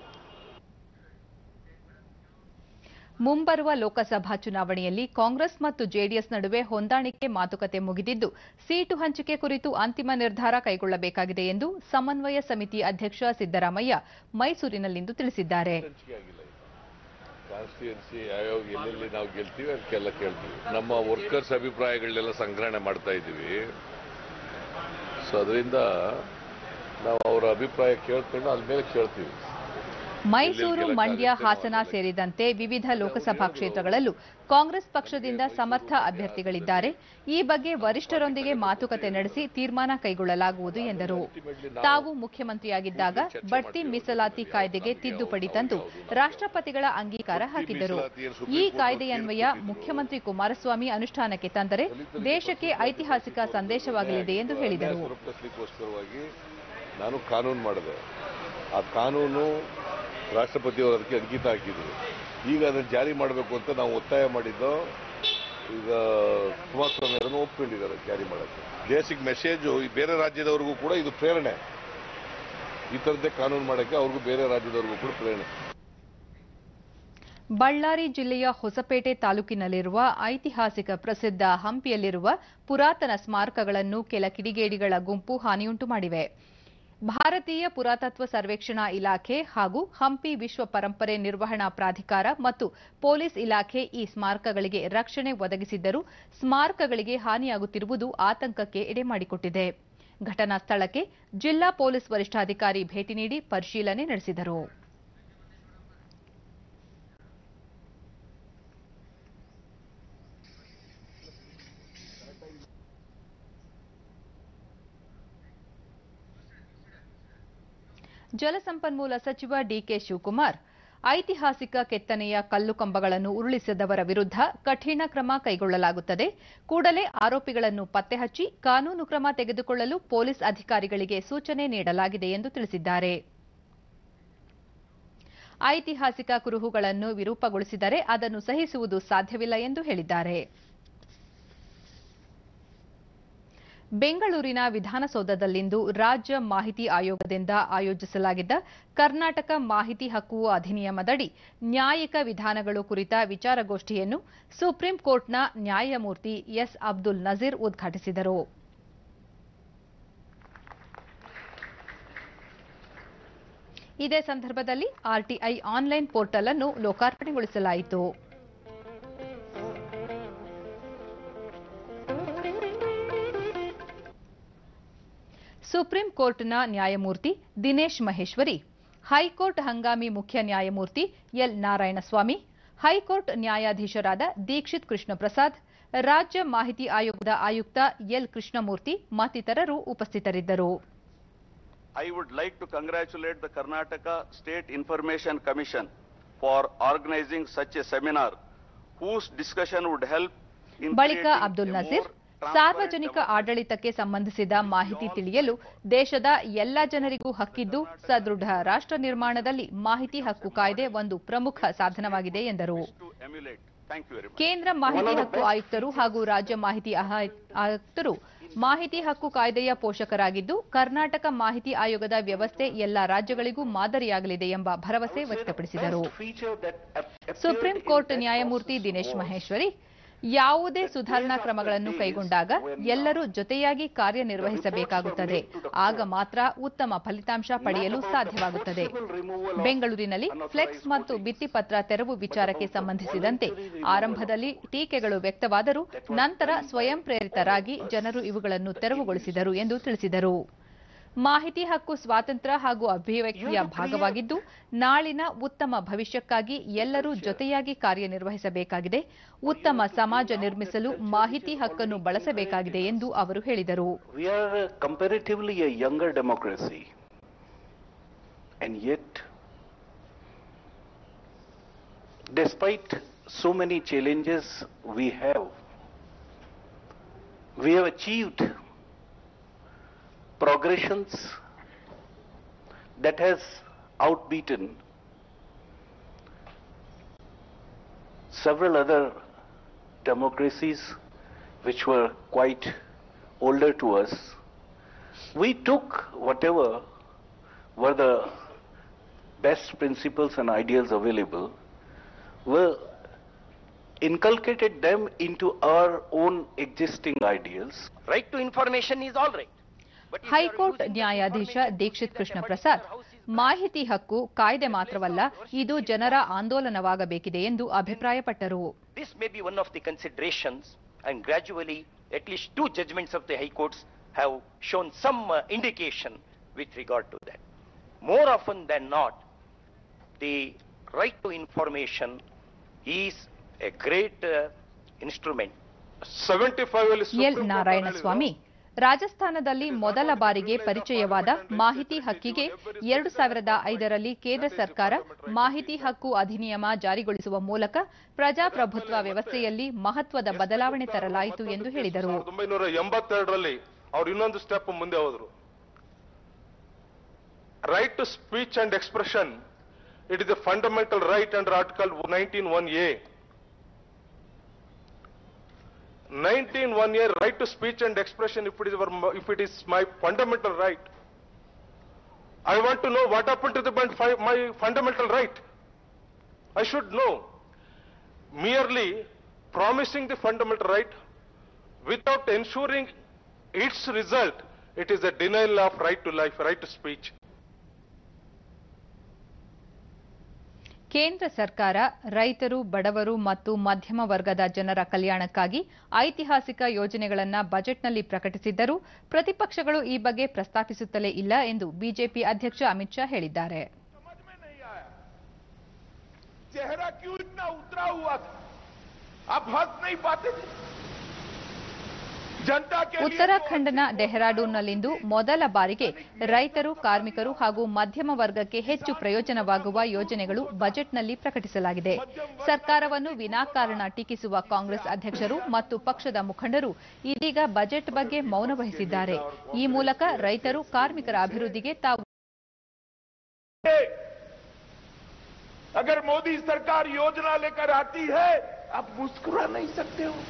ಮುಂಬರುವ ಲೋಕಸಭಾ ಚುನಾವಣೆಯಲ್ಲಿ ಕಾಂಗ್ರೆಸ್ ಮತ್ತು ಜೆಡಿಎಸ್ ನಡುವೆ ಹೊಂದಾಣಿಕೆ ಮಾತುಕತೆ ಮುಗಿದಿದ್ದು ಸೀಟು ಹಂಚಿಕೆ ಕುರಿತು ಅಂತಿಮ ನಿರ್ಧಾರ ಕೈಗೊಳ್ಳಬೇಕಾಗಿದೆ ಎಂದು ಸಮನ್ವಯ ಸಮಿತಿ ಅಧ್ಯಕ್ಷ ಸಿದ್ದರಾಮಯ್ಯ ಮೈಸೂರಿನಲ್ಲಿಂದು ತಿಳಿಸಿದ್ದಾರೆ ಕಾನ್ಸ್ಟಿಟ್ಯೂನ್ಸಿ ಆಯೋಗ ಎಲ್ಲೆಲ್ಲಿ ನಾವು ಗೆಲ್ತೀವಿ ಅದಕ್ಕೆಲ್ಲ ಕೇಳ್ತೀವಿ ನಮ್ಮ ವರ್ಕರ್ಸ್ ಅಭಿಪ್ರಾಯಗಳನ್ನೆಲ್ಲ ಸಂಗ್ರಹಣೆ ಮಾಡ್ತಾ ಇದ್ದೀವಿ ಸೊ ಅದರಿಂದ ನಾವು ಅವರ ಅಭಿಪ್ರಾಯ ಕೇಳ್ಕೊಂಡು ಅದ್ರ ಮೇಲೆ ಕೇಳ್ತೀವಿ ಮೈಸೂರು ಮಂಡ್ಯ ಹಾಸನ ಸೇರಿದಂತೆ ವಿವಿಧ ಲೋಕಸಭಾ ಕ್ಷೇತ್ರಗಳಲ್ಲೂ ಕಾಂಗ್ರೆಸ್ ಪಕ್ಷದಿಂದ ಸಮರ್ಥ ಅಭ್ಯರ್ಥಿಗಳಿದ್ದಾರೆ ಈ ಬಗ್ಗೆ ವರಿಷ್ಠರೊಂದಿಗೆ ಮಾತುಕತೆ ನಡೆಸಿ ತೀರ್ಮಾನ ಕೈಗೊಳ್ಳಲಾಗುವುದು ಎಂದರು ತಾವು ಮುಖ್ಯಮಂತ್ರಿಯಾಗಿದ್ದಾಗ ಬಡ್ತಿ ಮೀಸಲಾತಿ ಕಾಯ್ದೆಗೆ ತಿದ್ದುಪಡಿ ತಂದು ರಾಷ್ಟ್ರಪತಿಗಳ ಅಂಗೀಕಾರ ಹಾಕಿದ್ದರು ಈ ಕಾಯ್ದೆಯನ್ವಯ ಮುಖ್ಯಮಂತ್ರಿ ಕುಮಾರಸ್ವಾಮಿ ಅನುಷ್ಠಾನಕ್ಕೆ ತಂದರೆ ದೇಶಕ್ಕೆ ಐತಿಹಾಸಿಕ ಸಂದೇಶವಾಗಲಿದೆ ಎಂದು ಹೇಳಿದರು ಸರಪಳಿಸ್ಲಿಕ್ಕೋಸ್ಕರವಾಗಿ ನಾನು ಕಾನೂನು ಮಾಡಿದೆ ಆ ಕಾನೂನು ರಾಷ್ಟ್ರಪತಿಯವರು ಅದಕ್ಕೆ ಅಂಕಿತ ಹಾಕಿದ್ರು ಈಗ ಅದನ್ನು ಜಾರಿ ಮಾಡಬೇಕು ಅಂತ ನಾವು ಒತ್ತಾಯ ಮಾಡಿದ್ದು ಈಗ ಕುಮಾರಸ್ವಾಮಿ ಅವರನ್ನು ಒಪ್ಕೊಂಡಿದ್ದಾರೆ ಜಾರಿ ಮಾಡೋಕ್ಕೆ ಬೇಸಿಕ್ ಮೆಸೇಜು ಈ ಬೇರೆ ರಾಜ್ಯದವ್ರಿಗೂ ಕೂಡ ಇದು ಪ್ರೇರಣೆ ಈ ಥರದ್ದೇ ಕಾನೂನು ಮಾಡೋಕ್ಕೆ ಅವ್ರಿಗೂ ಬೇರೆ ರಾಜ್ಯದವ್ರಿಗೂ ಕೂಡ ಪ್ರೇರಣೆ ಬಳ್ಳಾರಿ ಜಿಲ್ಲೆಯ ಹೊಸಪೇಟೆ ತಾಲೂಕಿನಲ್ಲಿರುವ ಐತಿಹಾಸಿಕ ಪ್ರಸಿದ್ಧ ಹಂಪಿಯಲ್ಲಿರುವ ಪುರಾತನ ಸ್ಮಾರಕಗಳನ್ನು ಕೆಲ ಕಿಡಿಗೇಡಿಗಳ ಗುಂಪು ಹಾನಿಯುಂಟು ಮಾಡಿವೆ ಭಾರತೀಯ ಪುರಾತತ್ವ ಸರ್ವೇಕ್ಷಣಾ ಇಲಾಖೆ ಹಾಗೂ ಹಂಪಿ ವಿಶ್ವ ಪರಂಪರೆ ನಿರ್ವಹಣಾ ಪ್ರಾಧಿಕಾರ ಮತ್ತು ಪೊಲೀಸ್ ಇಲಾಖೆ ಈ ಸ್ಮಾರಕಗಳಿಗೆ ರಕ್ಷಣೆ ಒದಗಿಸಿದ್ದರೂ ಸ್ಮಾರಕಗಳಿಗೆ ಹಾನಿಯಾಗುತ್ತಿರುವುದು ಆತಂಕಕ್ಕೆ ಎಡೆಮಾಡಿಕೊಟ್ಟಿದೆ ಘಟನಾ ಸ್ಥಳಕ್ಕೆ ಜಿಲ್ಲಾ ಪೊಲೀಸ್ ವರಿಷ್ಠಾಧಿಕಾರಿ ಭೇಟಿ ನೀಡಿ ಪರಿಶೀಲನೆ ನಡೆಸಿದರು ಜಲಸಂಪನ್ಮೂಲ ಸಚಿವ ಡಿಕೆ ಶಿವಕುಮಾರ್ ಐತಿಹಾಸಿಕ ಕೆತ್ತನೆಯ ಕಲ್ಲು ಕಂಬಗಳನ್ನು ಉರುಳಿಸಿದವರ ವಿರುದ್ಧ ಕಠಿಣ ಕ್ರಮ ಕೈಗೊಳ್ಳಲಾಗುತ್ತದೆ ಕೂಡಲೇ ಆರೋಪಿಗಳನ್ನು ಪತ್ತೆ ಹಚ್ಚಿ ಕಾನೂನು ಕ್ರಮ ತೆಗೆದುಕೊಳ್ಳಲು ಪೊಲೀಸ್ ಅಧಿಕಾರಿಗಳಿಗೆ ಸೂಚನೆ ನೀಡಲಾಗಿದೆ ಎಂದು ತಿಳಿಸಿದ್ದಾರೆ ಐತಿಹಾಸಿಕ ಕುರುಹುಗಳನ್ನು ವಿರೂಪಗೊಳಿಸಿದರೆ ಅದನ್ನು ಸಹಿಸುವುದು ಸಾಧ್ಯವಿಲ್ಲ ಎಂದು ಹೇಳಿದ್ದಾರೆ ಬೆಂಗಳೂರಿನ ವಿಧಾನಸೌಧದಲ್ಲಿಂದು ರಾಜ್ಯ ಮಾಹಿತಿ ಆಯೋಗದಿಂದ ಆಯೋಜಿಸಲಾಗಿದ್ದ ಕರ್ನಾಟಕ ಮಾಹಿತಿ ಹಕ್ಕು ಅಧಿನಿಯಮದಡಿ ನ್ಯಾಯಿಕ ವಿಧಾನಗಳು ಕುರಿತ ವಿಚಾರಗೋಷ್ಠಿಯನ್ನು ಸುಪ್ರೀಂ ಕೋರ್ಟ್ನ ನ್ಯಾಯಮೂರ್ತಿ ಎಸ್ ಅಬ್ದುಲ್ ನಜೀರ್ ಉದ್ಘಾಟಿಸಿದರು ಇದೇ ಸಂದರ್ಭದಲ್ಲಿ ಆರ್ಟಿಐ ಆನ್ಲೈನ್ ಪೋರ್ಟಲ್ ಅನ್ನು ಲೋಕಾರ್ಪಣೆಗೊಳಿಸಲಾಯಿತು ಸುಪ್ರೀಂ ಕೋರ್ಟ್ನ ನ್ಯಾಯಮೂರ್ತಿ ದಿನೇಶ್ ಮಹೇಶ್ವರಿ ಹೈಕೋರ್ಟ್ ಹಂಗಾಮಿ ಮುಖ್ಯ ನ್ಯಾಯಮೂರ್ತಿ ಎಲ್ ನಾರಾಯಣಸ್ವಾಮಿ ಹೈಕೋರ್ಟ್ ನ್ಯಾಯಾಧೀಶರಾದ ದೀಕ್ಷಿತ್ ಕೃಷ್ಣಪ್ರಸಾದ್ ರಾಜ್ಯ ಮಾಹಿತಿ ಆಯೋಗದ ಆಯುಕ್ತ ಎಲ್ ಕೃಷ್ಣಮೂರ್ತಿ ಮತ್ತಿತರರು ಉಪಸ್ಥಿತರಿದ್ದರು I would like to congratulate the Karnataka State Information Commission for organizing such a seminar whose discussion would help in ಬಳಿಕ creating Abdul a Nazeer more transparent ಸಾರ್ವಜನಿಕ democracy. ಆಡಳಿತಕ್ಕೆ ಸಂಬಂಧಿಸಿದ ಮಾಹಿತಿ ತಿಳಿಯಲು ದೇಶದ ಎಲ್ಲ ಜನರಿಗೂ ಹಕ್ಕಿದ್ದು ಸದೃಢ ರಾಷ್ಟ್ರ ನಿರ್ಮಾಣದಲ್ಲಿ ಮಾಹಿತಿ ಹಕ್ಕು ಕಾಯ್ದೆ ಒಂದು ಪ್ರಮುಖ ಸಾಧನವಾಗಿದೆ ಎಂದರು to emulate. Thank you very much. ಕೇಂದ್ರ ಮಾಹಿತಿ ಹಕ್ಕು ಆಯುಕ್ತರು ಹಾಗೂ ರಾಜ್ಯ ಮಾಹಿತಿ ಆಹ- ಆಯುಕ್ತರು ಮಾಹಿತಿ ಹಕ್ಕು ಕಾಯ್ದೆಯ ಪೋಷಕರಾಗಿದ್ದು ಕರ್ನಾಟಕ ಮಾಹಿತಿ ಆಯೋಗದ ವ್ಯವಸ್ಥೆ ಎಲ್ಲಾ ರಾಜ್ಯಗಳಿಗೂ ಮಾದರಿಯಾಗಲಿದೆ ಎಂಬ ಭರವಸೆ ವ್ಯಕ್ತಪಡಿಸಿದರು ಸುಪ್ರೀಂ ಕೋರ್ಟ್ ನ್ಯಾಯಮೂರ್ತಿ ದಿನೇಶ್ ಮಹೇಶ್ವರಿ ಯಾವುದೇ ಸುಧಾರಣಾ ಕ್ರಮಗಳನ್ನು ಕೈಗೊಂಡಾಗ ಎಲ್ಲರೂ ಜೊತೆಯಾಗಿ ಕಾರ್ಯನಿರ್ವಹಿಸಬೇಕಾಗುತ್ತದೆ ಆಗ ಮಾತ್ರ ಉತ್ತಮ ಫಲಿತಾಂಶ ಪಡೆಯಲು ಸಾಧ್ಯವಾಗುತ್ತದೆ ಬೆಂಗಳೂರಿನಲ್ಲಿ ಫ್ಲೆಕ್ಸ್ ಮತ್ತು ಭಿತ್ತಿಪತ್ರ ತೆರವು ವಿಚಾರಕ್ಕೆ ಸಂಬಂಧಿಸಿದಂತೆ ಆರಂಭದಲ್ಲಿ ಟೀಕೆಗಳು ವ್ಯಕ್ತವಾದರೂ ನಂತರ ಸ್ವಯಂ ಪ್ರೇರಿತರಾಗಿ ಜನರು ಇವುಗಳನ್ನು ತೆರವುಗೊಳಿಸಿದರು ಎಂದು ತಿಳಿಸಿದರು ಮಾಹಿತಿ ಹಕ್ಕು ಸ್ವಾತಂತ್ರ್ಯ ಹಾಗೂ ಅಭಿವ್ಯಕ್ತಿಯ ಭಾಗವಾಗಿದ್ದು ನಾಳಿನ ಉತ್ತಮ ಭವಿಷ್ಯಕ್ಕಾಗಿ ಎಲ್ಲರೂ ಜೊತೆಯಾಗಿ ಕಾರ್ಯನಿರ್ವಹಿಸಬೇಕಾಗಿದೆ ಉತ್ತಮ ಸಮಾಜ ನಿರ್ಮಿಸಲು ಮಾಹಿತಿ ಹಕ್ಕನ್ನು ಬಳಸಬೇಕಾಗಿದೆ ಎಂದು ಅವರು ಹೇಳಿದರು We are uh, comparatively a younger democracy. And yet, despite so many challenges we have, we have achieved progressions that has outbeaten several other democracies which were quite older to us. We took whatever were the best principles and ideals available, were inculcated them into our own existing ideals. Right to information is all right. But if you are high court using ನ್ಯಾಯಾಧೀಶ information Dikshit in a Krishna particular Prasad house is ಮಾಹಿತಿ ಹಕ್ಕು ಕಾಯ್ದೆ ಮಾತ್ರವಲ್ಲ ಇದು ಜನರ ಆಂದೋಲನವಾಗಬೇಕಿದೆ ಎಂದು ಅಭಿಪ್ರಾಯಪಟ್ಟರು This may be one of the considerations, and gradually, at least two judgments of the High Courts have shown some uh, indication with regard to that. More often than not, the right to information is a great uh, instrument. L Narayanaswamy ರಾಜಸ್ಥಾನದಲ್ಲಿ ಮೊದಲ ಬಾರಿಗೆ ಪರಿಚಯವಾದ ಮಾಹಿತಿ ಹಕ್ಕಿಗೆ ಎರಡು ಸಾವಿರದ ಐದರಲ್ಲಿ ಕೇಂದ್ರ ಸರ್ಕಾರ ಮಾಹಿತಿ ಹಕ್ಕು ಅಧಿನಿಯಮ ಜಾರಿಗೊಳಿಸುವ ಮೂಲಕ ಪ್ರಜಾಪ್ರಭುತ್ವ ವ್ಯವಸ್ಥೆಯಲ್ಲಿ ಮಹತ್ವದ ಬದಲಾವಣೆ ತರಲಾಯಿತು ಎಂದು ಹೇಳಿದರು ಸಾವಿರದ ಒಂಬೈನೂರ ಎಂಬತ್ತೆರಡರಲ್ಲಿ ಅವ್ರು ಇನ್ನೊಂದು ಸ್ಟೆಪ್ ಮುಂದೆ ಹೋದ್ರು right to speech and expression it is a fundamental right under article nineteen one A nineteen one A right to speech and expression if it is if it is my fundamental right I want to know what happen to the my fundamental right I should know. Merely promising the fundamental right without ensuring its result, it is a denial of right to life, right to speech. ಕೇಂದ್ರ ಸರ್ಕಾರ ರೈತರು ಬಡವರು ಮತ್ತು ಮಧ್ಯಮ ವರ್ಗದ ಜನರ ಕಲ್ಯಾಣಕ್ಕಾಗಿ ಐತಿಹಾಸಿಕ ಯೋಜನೆಗಳನ್ನು ಬಜೆಟ್ನಲ್ಲಿ ಪ್ರಕಟಿಸಿದ್ದರೂ ಪ್ರತಿಪಕ್ಷಗಳು ಈ ಬಗ್ಗೆ ಪ್ರಸ್ತಾಪಿಸುತ್ತಲೇ ಇಲ್ಲ ಎಂದು ಬಿಜೆಪಿ ಅಧ್ಯಕ್ಷ ಅಮಿತ್ ಶಾ ಹೇಳಿದ್ದಾರೆ समझ में नहीं आया चेहरा क्यों इतना उतरा हुआ था आप हंस नहीं पाते थे जनता के लिए ಉತ್ತರಾಖಂಡ್ನ ಡೆಹ್ರಾಡೂನ್ನಲ್ಲಿಂದು ಮೊದಲ ಬಾರಿಗೆ ರೈತರು ಕಾರ್ಮಿಕರು ಹಾಗೂ ಮಧ್ಯಮ ವರ್ಗಕ್ಕೆ ಹೆಚ್ಚು ಪ್ರಯೋಜನವಾಗುವ ಯೋಜನೆಗಳು ಬಜೆಟ್ನಲ್ಲಿ ಪ್ರಕಟಿಸಲಾಗಿದೆ ಸರ್ಕಾರವನ್ನು ವಿನಾಕಾರಣ ಟೀಕಿಸುವ ಕಾಂಗ್ರೆಸ್ ಅಧ್ಯಕ್ಷರು ಮತ್ತು ಪಕ್ಷದ ಮುಖಂಡರು ಇದೀಗ ಬಜೆಟ್ ಬಗ್ಗೆ ಮೌನ ವಹಿಸಿದ್ದಾರೆ ಈ ಮೂಲಕ ರೈತರು ಕಾರ್ಮಿಕರ ಅಭಿವೃದ್ಧಿಗೆ ತಾವು अगर मोदी सरकार योजना लेकर आती है आप मुस्कुरा नहीं सकते हो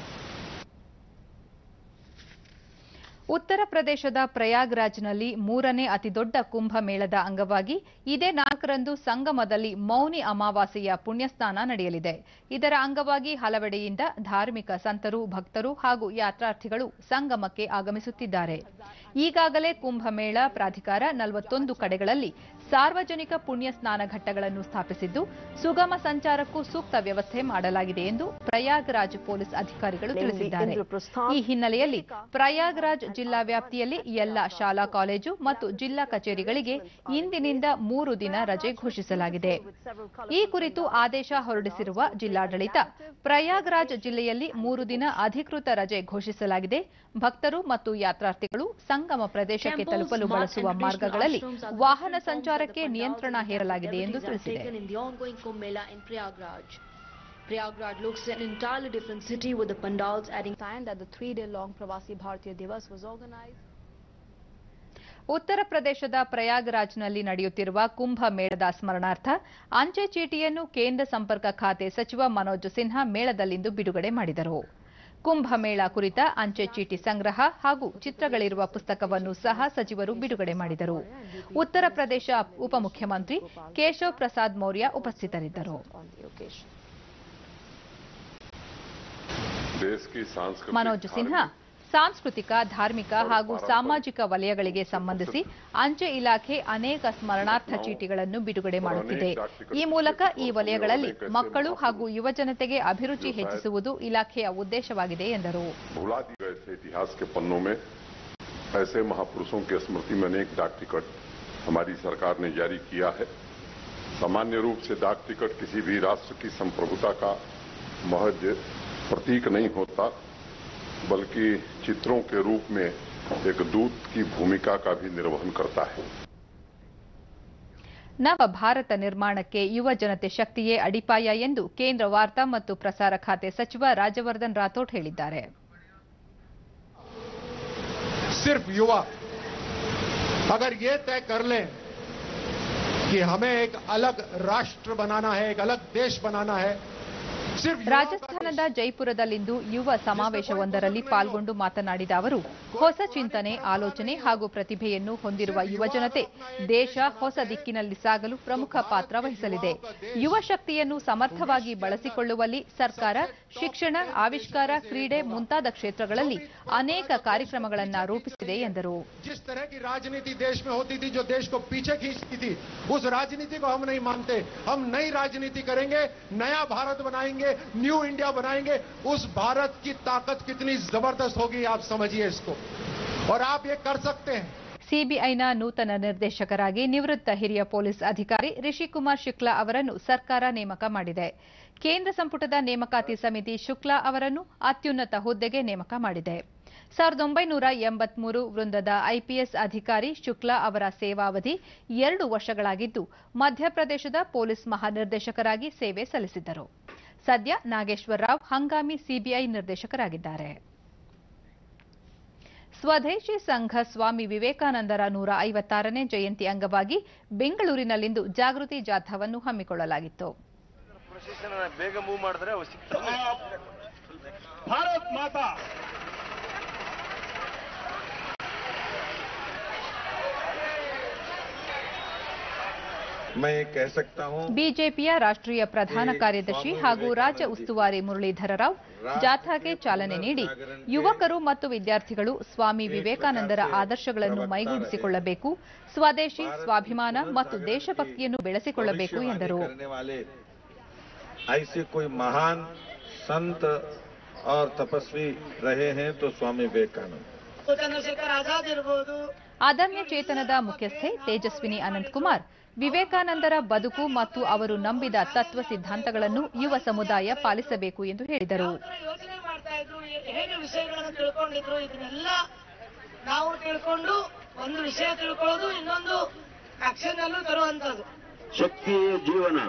ಉತ್ತರ ಪ್ರದೇಶದ ಪ್ರಯಾಗ್ರಾಜ್ನಲ್ಲಿ ಮೂರನೇ ಅತಿದೊಡ್ಡ ಕುಂಭಮೇಳದ ಅಂಗವಾಗಿ ಇದೇ ನಾಲ್ಕರಂದು ಸಂಗಮದಲ್ಲಿ ಮೌನಿ ಅಮಾವಾಸ್ಯೆಯ ಪುಣ್ಯಸ್ನಾನ ನಡೆಯಲಿದೆ ಇದರ ಅಂಗವಾಗಿ ಹಲವೆಡೆಯಿಂದ ಧಾರ್ಮಿಕ ಸಂತರು ಭಕ್ತರು ಹಾಗೂ ಯಾತ್ರಾರ್ಥಿಗಳು ಸಂಗಮಕ್ಕೆ ಆಗಮಿಸುತ್ತಿದ್ದಾರೆ ಈಗಾಗಲೇ ಕುಂಭಮೇಳ ಪ್ರಾಧಿಕಾರ ನಲವತ್ತೊಂದು ಕಡೆಗಳಲ್ಲಿ ಸಾರ್ವಜನಿಕ ಪುಣ್ಯ ಸ್ನಾನ ಘಟ್ಟಗಳನ್ನು ಸ್ಥಾಪಿಸಿದ್ದು ಸುಗಮ ಸಂಚಾರಕ್ಕೂ ಸೂಕ್ತ ವ್ಯವಸ್ಥೆ ಮಾಡಲಾಗಿದೆ ಎಂದು ಪ್ರಯಾಗ್ರಾಜ್ ಪೊಲೀಸ್ ಅಧಿಕಾರಿಗಳು ತಿಳಿಸಿದ್ದಾರೆ ಈ ಹಿನ್ನೆಲೆಯಲ್ಲಿ ಪ್ರಯಾಗ್ರಾಜ್ ಜಿಲ್ಲಾ ವ್ಯಾಪ್ತಿಯಲ್ಲಿ ಎಲ್ಲ ಶಾಲಾ ಕಾಲೇಜು ಮತ್ತು ಜಿಲ್ಲಾ ಕಚೇರಿಗಳಿಗೆ ಇಂದಿನಿಂದ ಮೂರು ದಿನ ರಜೆ ಘೋಷಿಸಲಾಗಿದೆ ಈ ಕುರಿತು ಆದೇಶ ಹೊರಡಿಸಿರುವ ಜಿಲ್ಲಾಡಳಿತ ಪ್ರಯಾಗ್ರಾಜ್ ಜಿಲ್ಲೆಯಲ್ಲಿ ಮೂರು ದಿನ ಅಧಿಕೃತ ರಜೆ ಘೋಷಿಸಲಾಗಿದೆ ಭಕ್ತರು ಮತ್ತು ಯಾತ್ರಾರ್ಥಿಗಳು ಸಂಗಮ ಪ್ರದೇಶಕ್ಕೆ ತಲುಪಲು ಬಳಸುವ ಮಾರ್ಗಗಳಲ್ಲಿ ವಾಹನ ಸಂಚಾರಕ್ಕೆ ನಿಯಂತ್ರಣ ಹೇರಲಾಗಿದೆ ಎಂದು ತಿಳಿಸಿದೆ taken in the ongoing Kumbh Mela in Prayagraj. Prayagraj looks an entirely different city with the pandals adding time that the three-day-long Pravasi Bharatiya Divas was organized. ಉತ್ತರ ಪ್ರದೇಶದ ಪ್ರಯಾಗ್ರಾಜ್ನಲ್ಲಿ ನಡೆಯುತ್ತಿರುವ ಕುಂಭ ಮೇಳದ ಸ್ಮರಣಾರ್ಥ ಅಂಚೆ ಚೀಟಿಯನ್ನು ಕೇಂದ್ರ ಸಂಪರ್ಕ ಖಾತೆ ಸಚಿವ ಮನೋಜ್ ಸಿನ್ಹಾ ಮೇಳದಲ್ಲಿಂದು ಬಿಡುಗಡೆ ಮಾಡಿದರು ಕುಂಭಮೇಳ ಕುರಿತ ಅಂಚೆ ಚೀಟಿ ಸಂಗ್ರಹ ಹಾಗೂ ಚಿತ್ರಗಳಿರುವ ಪುಸ್ತಕವನ್ನು ಸಹ ಸಚಿವರು ಬಿಡುಗಡೆ ಮಾಡಿದರು ಉತ್ತರ ಪ್ರದೇಶ ಉಪಮುಖ್ಯಮಂತ್ರಿ ಕೇಶವ್ ಪ್ರಸಾದ್ ಮೌರ್ಯ ಉಪಸ್ಥಿತರಿದ್ದರು देश की सांस्कृतिक ಮನೋಜ್ ಸಿನ್ಹಾ ಸಾಂಸ್ಕೃತಿಕ ಧಾರ್ಮಿಕ ಹಾಗೂ ಸಾಮಾಜಿಕ ವಲಯಗಳಿಗೆ ಸಂಬಂಧಿಸಿ ಅಂಚೆ ಇಲಾಖೆ ಅನೇಕ ಸ್ಮರಣಾರ್ಥ ಚೀಟಿಗಳನ್ನು ಬಿಡುಗಡೆ ಮಾಡುತ್ತಿದೆ ಈ ಮೂಲಕ ಈ ವಲಯಗಳಲ್ಲಿ ಮಕ್ಕಳು ಹಾಗೂ ಯುವಜನತೆಗೆ ಅಭಿರುಚಿ ಹೆಚ್ಚಿಸುವುದು ಇಲಾಖೆಯ ಉದ್ದೇಶವಾಗಿದೆ ಎಂದರು भुला दिए गए थे इतिहास के पन्नों में ऐसे महापुरुषों की स्मृति में अनेक डाक टिकट हमारी सरकार ने जारी किया है सामान्य रूप से डाक टिकट किसी भी राष्ट्र की संप्रभुता का महज प्रतीक नहीं होता बल्कि चित्रों के रूप में एक दूत की भूमिका का भी निर्वहन करता है ನವ ಭಾರತ ನಿರ್ಮಾಣಕ್ಕೆ ಯುವ ಜನತೆ ಶಕ್ತಿಯೇ ಅಡಿಪಾಯ ಎಂದು ಕೇಂದ್ರ ವಾರ್ತಾ ಮತ್ತು ಪ್ರಸಾರ ಖಾತೆ ಸಚಿವ ರಾಜವರ್ಧನ್ ರಾಥೋಡ್ ಹೇಳಿದ್ದಾರೆ सिर्फ युवा अगर ये तय कर लें कि हमें एक अलग राष्ट्र बनाना है एक अलग देश बनाना है सिर्फ युवाओं का ರಾಜಸ್ಥಾನದ ಜೈಪುರದಲ್ಲಿಂದು ಯುವ ಸಮಾವೇಶವೊಂದರಲ್ಲಿ ಪಾಲ್ಗೊಂಡು ಮಾತನಾಡಿದ ಅವರು ಹೊಸ ಚಿಂತನೆ ಆಲೋಚನೆ ಹಾಗೂ ಪ್ರತಿಭೆಯನ್ನು ಹೊಂದಿರುವ ಯುವಜನತೆ ದೇಶ ಹೊಸ ದಿಕ್ಕಿನಲ್ಲಿ ಸಾಗಲು ಪ್ರಮುಖ ಪಾತ್ರ ವಹಿಸಲಿದೆ ಯುವ ಶಕ್ತಿಯನ್ನು ಸಮರ್ಥವಾಗಿ ಬಳಸಿಕೊಳ್ಳುವಲ್ಲಿ ಸರ್ಕಾರ ಶಿಕ್ಷಣ ಆವಿಷ್ಕಾರ ಕ್ರೀಡೆ ಮುಂತಾದ ಕ್ಷೇತ್ರಗಳಲ್ಲಿ ಅನೇಕ ಕಾರ್ಯಕ್ರಮಗಳನ್ನು ರೂಪಿಸಿದೆ ಎಂದರು जिस तरह की राजनीति देश में होती थी जो देश को पीछे खींचती थी उस राजनीति को हम नहीं मानते हम नई राजनीति करेंगे नया भारत बनाएंगे न्यू इंडिया बनाएंगे उस भारत की ताकत कितनी जबरदस्त होगी आप समझिए इसको और आप ये कर सकते हैं ಸಿಬಿಐನ ನೂತನ ನಿರ್ದೇಶಕರಾಗಿ ನಿವೃತ್ತ ಹಿರಿಯ ಪೊಲೀಸ್ ಅಧಿಕಾರಿ ರಿಷಿಕುಮಾರ್ ಶುಕ್ಲಾ ಅವರನ್ನು ಸರ್ಕಾರ ನೇಮಕ ಮಾಡಿದೆ ಕೇಂದ್ರ ಸಂಪುಟದ ನೇಮಕಾತಿ ಸಮಿತಿ ಶುಕ್ಲಾ ಅವರನ್ನು ಅತ್ಯುನ್ನತ ಹುದ್ದೆಗೆ ನೇಮಕ ಮಾಡಿದೆ ಸಾವಿರದ ಒಂಬೈನೂರ ಎಂಬತ್ಮೂರು ವೃಂದದ ಐಪಿಎಸ್ ಅಧಿಕಾರಿ ಶುಕ್ಲಾ ಅವರ ಸೇವಾವಧಿ ಎರಡು ವರ್ಷಗಳಾಗಿದ್ದು ಮಧ್ಯಪ್ರದೇಶದ ಪೊಲೀಸ್ ಮಹಾನಿರ್ದೇಶಕರಾಗಿ ಸೇವೆ ಸಲ್ಲಿಸಿದ್ದರು ಸದ್ಯ ನಾಗೇಶ್ವರ ರಾವ್ ಹಂಗಾಮಿ ಸಿಬಿಐ ನಿರ್ದೇಶಕರಾಗಿದ್ದಾರೆ ಸ್ವದೇಶಿ ಸಂಘ ಸ್ವಾಮಿ ವಿವೇಕಾನಂದರ ನೂರ ಐವತ್ತಾರನೇ ಜಯಂತಿ ಅಂಗವಾಗಿ ಬೆಂಗಳೂರಿನಲ್ಲಿಂದು ಜಾಗೃತಿ ಜಾಥಾವನ್ನು ಹಮ್ಮಿಕೊಳ್ಳಲಾಗಿತ್ತು ಬೇಗ ಮೂವ್ ಮಾಡಿದ್ರೆ ಅವು ಸಿಗ್ತವೆ ಭಾರತ್ ಮಾತಾ मैं ये कह सकता हूँ ಬಿಜೆಪಿಯ ರಾಷ್ಟ್ರೀಯ ಪ್ರಧಾನ ಕಾರ್ಯದರ್ಶಿ ಹಾಗೂ ರಾಜ್ಯ ಉಸ್ತುವಾರಿ ಮುರಳೀಧರ ರಾವ್ ಜಾಥಾಗೆ ಚಾಲನೆ ನೀಡಿ ಯುವಕರು ಮತ್ತು ವಿದ್ಯಾರ್ಥಿಗಳು ಸ್ವಾಮಿ ವಿವೇಕಾನಂದರ ಆದರ್ಶಗಳನ್ನು ಮೈಗೂಡಿಸಿಕೊಳ್ಳಬೇಕು ಸ್ವದೇಶಿ ಸ್ವಾಭಿಮಾನ ಮತ್ತು ದೇಶಭಕ್ತಿಯನ್ನು ಬೆಳೆಸಿಕೊಳ್ಳಬೇಕು ಎಂದರು करने वाले ऐसे कोई महान संत और तपस्वी रहे हैं तो स्वामी विवेकानंद ಚಂದ್ರಶೇಖರ್ ಆಜಾದ್ ಇರ್ಬೋದು ಅದಮ್ಯ ಚೇತನದ ಮುಖ್ಯಸ್ಥೆ ತೇಜಸ್ವಿನಿ ಅನಂತಕುಮಾರ್ ವಿವೇಕಾನಂದರ ಬದುಕು ಮತ್ತು ಅವರು ನಂಬಿದ ತತ್ವ ಸಿದ್ಧಾಂತಗಳನ್ನು ಯುವ ಸಮುದಾಯ ಪಾಲಿಸಬೇಕು ಎಂದು ಹೇಳಿದರು ಯೋಚನೆ ಮಾಡ್ತಾ ಇದ್ರು ಹೇ- ಹೇಗೆ ವಿಷಯಗಳನ್ನು ತಿಳ್ಕೊಂಡಿದ್ರು ಇದನ್ನೆಲ್ಲ ನಾವು ತಿಳ್ಕೊಂಡು ಒಂದು ವಿಷಯ ತಿಳ್ಕೊಳ್ಳೋದು ಇನ್ನೊಂದು ಆಕ್ಷನ್ ಅಲ್ಲೂ ತರುವಂತದ್ದು ಶಕ್ತಿಯೇ ಜೀವನ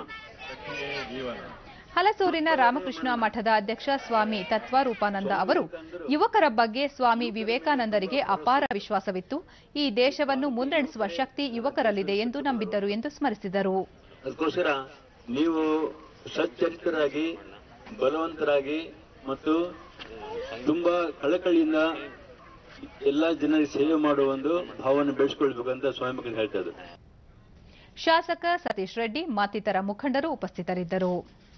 ಹಲಸೂರಿನ ರಾಮಕೃಷ್ಣ ಮಠದ ಅಧ್ಯಕ್ಷ ಸ್ವಾಮಿ ತತ್ವಾರೂಪಾನಂದ ಅವರು ಯುವಕರ ಬಗ್ಗೆ ಸ್ವಾಮಿ ವಿವೇಕಾನಂದರಿಗೆ ಅಪಾರ ವಿಶ್ವಾಸವಿತ್ತು ಈ ದೇಶವನ್ನು ಮುನ್ನಡೆಸುವ ಶಕ್ತಿ ಯುವಕರಲ್ಲಿದೆ ಎಂದು ನಂಬಿದ್ದರು ಎಂದು ಸ್ಮರಿಸಿದರು ಅದಕ್ಕೋಸ್ಕರ ನೀವು ಸಚ್ಚರಿತರಾಗಿ ಬಲವಂತರಾಗಿ ಮತ್ತು ತುಂಬಾ ಕಳಕಳಿಯಿಂದ ಎಲ್ಲ ಜನರಿಗೆ ಸೇವೆ ಮಾಡುವ ಒಂದು ಭಾವನೆ ಬೆಳೆಸ್ಕೊಳ್ಬೇಕು ಅಂತ ಸ್ವಾಮಿ ಹೇಳ್ತಾ ಇದ್ದಾರೆ ಶಾಸಕ ಸತೀಶ್ ರೆಡ್ಡಿ ಮತ್ತಿತರ ಮುಖಂಡರು ಉಪಸ್ಥಿತರಿದ್ದರು